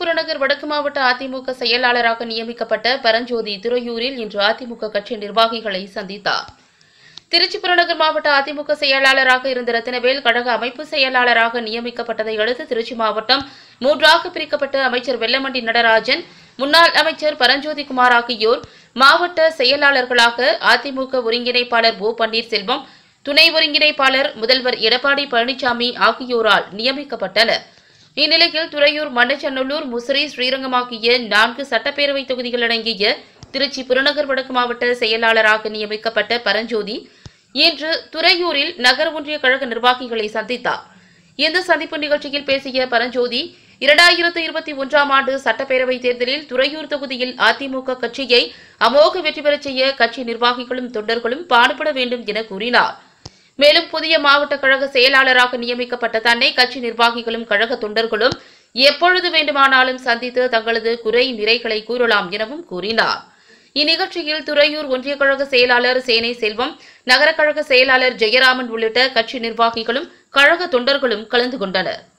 புறநகர் வடக்கு மாவட்ட அதிமுக செயலாளராக நியமிக்கப்பட்ட பரஞ்சோதி துறையூரில் இன்று அதிமுக கட்சி நிர்வாகிகளை சந்தித்தார் திருச்சி புறநகர் மாவட்ட அதிமுக செயலாளராக இருந்த ரத்தினவேல் கழக அமைப்பு செயலாளராக நியமிக்கப்பட்டதை அடுத்து திருச்சி மாவட்டம் மூன்றாக பிரிக்கப்பட்ட அமைச்சர் வெல்லமண்டி நடராஜன் முன்னாள் அமைச்சர் பரஞ்சோதி குமார் ஆகியோர் மாவட்ட செயலாளர்களாக அதிமுக ஒருங்கிணைப்பாளர் ஓ பன்னீர்செல்வம் துணை ஒருங்கிணைப்பாளர் முதல்வர் எடப்பாடி பழனிசாமி ஆகியோரால் நியமிக்கப்பட்டனர் இந்நிலையில் துறையூர் மண்ணச்சநல்லூர் முசிறி ஸ்ரீரங்கம் ஆகிய நான்கு சட்டப்பேரவை தொகுதிகள் அடங்கிய திருச்சி புறநகர் வடக்கு மாவட்ட செயலாளராக நியமிக்கப்பட்ட பரஞ்சோதி இன்று துறையூரில் நகர் ஒன்றிய கழக நிர்வாகிகளை சந்தித்தார் இந்த சந்திப்பு நிகழ்ச்சியில் பேசிய பரஞ்சோதி இரண்டாயிரத்து இருபத்தி ஒன்றாம் ஆண்டு சட்டப்பேரவைத் தேர்தலில் துறையூர் தொகுதியில் அதிமுக கட்சியை அமோக வெற்றி பெறச் செய்ய கட்சி நிர்வாகிகளும் தொண்டர்களும் பாடுபட வேண்டும் என கூறினார் மேலும் புதிய மாவட்ட கழக செயலாளராக நியமிக்கப்பட்ட தன்னை கட்சி நிர்வாகிகளும் கழக தொண்டர்களும் எப்பொழுது வேண்டுமானாலும் சந்தித்து தங்களது குறை நிறைகளை கூறலாம் எனவும் கூறினார் இந்நிகழ்ச்சியில் துறையூர் ஒன்றிய கழக செயலாளர் சேனை செல்வம் நகர கழக செயலாளர் ஜெயராமன் உள்ளிட்ட கட்சி நிர்வாகிகளும் கழக தொண்டர்களும் கலந்து கொண்டனர்